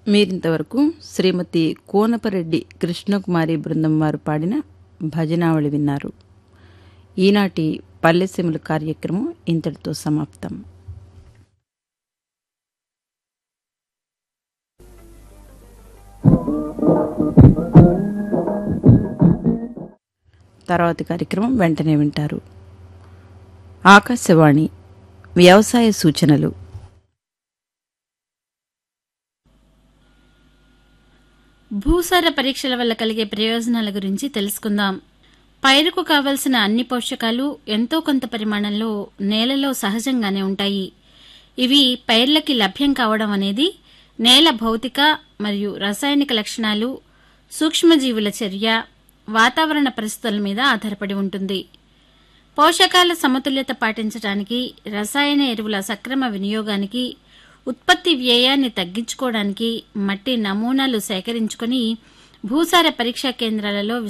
మీరింతవరకు శ్రీమతి కోనపరెడ్డి కృష్ణకుమారి బృందం వారు పాడిన భజనావళి విన్నారు ఈనాటి పల్లెసీమల కార్యక్రమం ఇంతటితో సమాప్తం తర్వాతి కార్యక్రమం వెంటనే వింటారు ఆకాశవాణి వ్యవసాయ సూచనలు భూసార పరీక్షల వల్ల కలిగే ప్రయోజనాల గురించి తెలుసుకుందాం పైరుకు కావలసిన అన్ని పోషకాలు ఎంతో కొంత పరిమాణంలో నేలలో సహజంగానే ఉంటాయి ఇవి పైర్లకి లభ్యం కావడం అనేది నేల భౌతిక మరియు రసాయనిక లక్షణాలు సూక్ష్మజీవుల చర్య వాతావరణ పరిస్థితుల మీద ఆధారపడి ఉంటుంది పోషకాల సమతుల్యత పాటించడానికి రసాయన ఎరువుల సక్రమ వినియోగానికి ఉత్పత్తి వ్యయాన్ని తగ్గించుకోవడానికి మట్టి నమూనాలు సేకరించుకొని భూసార పరీక్షా కేంద్రాలలో